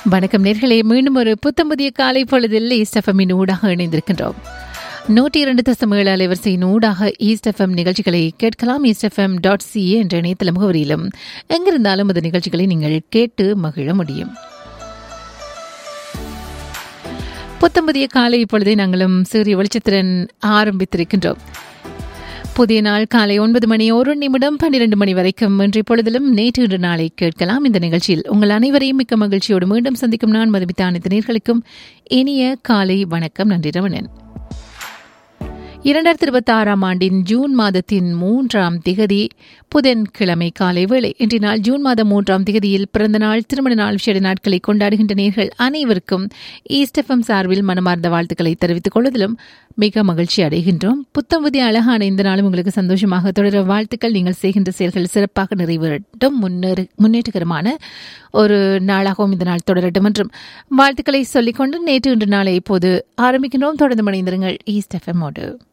வணக்கம் நேர்களே மீண்டும் ஒரு புத்தம்புதிய காலை பொழுதில் ஈஸ்ட் எஃப்எம்மின் ஊடாக இணைந்திருக்கின்றோம் நூற்றி இரண்டு தசம் ஏழு அலைவரிசையின் ஊடாக ஈஸ்ட் எஃப்எம் நிகழ்ச்சிகளை கேட்கலாம் ஈஸ்ட் எஃப்எம் டாட் சிஏ என்ற இணையதள முகவரியிலும் எங்கிருந்தாலும் அந்த நிகழ்ச்சிகளை நீங்கள் கேட்டு மகிழ முடியும் புத்தம்புதிய காலை இப்பொழுதே நாங்களும் சூரிய வெளிச்சத்துடன் ஆரம்பித்திருக்கின்றோம் புதிய நாள் காலை ஒன்பது மணி ஒரு நிமிடம் பன்னிரண்டு மணி வரைக்கும் இன்றைய பொழுதிலும் நேற்று இன்று நாளை கேட்கலாம் இந்த நிகழ்ச்சியில் உங்கள் அனைவரையும் மிக்க மகிழ்ச்சியோடு மீண்டும் சந்திக்கும் நான் மதுமித்த அனைத்து நேர்களுக்கும் இனிய காலை வணக்கம் நன்றி ரமணன் இரண்டாயிரத்தி இருபத்தி ஆறாம் ஆண்டின் ஜூன் மாதத்தின் மூன்றாம் திகதி புதன்கிழமை காலை வேளை இன்றைய நாள் ஜூன் மாதம் மூன்றாம் திகதியில் பிறந்த நாள் திருமண நாள் விசேட நாட்களை கொண்டாடுகின்ற நேர்கள் அனைவருக்கும் ஈஸ்டெஃபம் சார்பில் மனமார்ந்த வாழ்த்துக்களை தெரிவித்துக் கொள்வதிலும் மிக மகிழ்ச்சி அடைகின்றோம் புத்தம்புதிய அழகான இந்த நாளும் உங்களுக்கு சந்தோஷமாக தொடர வாழ்த்துக்கள் நீங்கள் செய்கின்ற செயல்கள் சிறப்பாக நிறைவேறட்டும் முன்னேறு முன்னேற்றகரமான ஒரு நாளாகவும் இந்த நாள் தொடரட்டும் என்றும் வாழ்த்துக்களை சொல்லிக்கொண்டு நேற்று இன்று நாளை இப்போது ஆரம்பிக்கின்றோம் தொடர்ந்து மணிந்திருங்கள் ஈஸ்ட் எஃப்எம்மோடு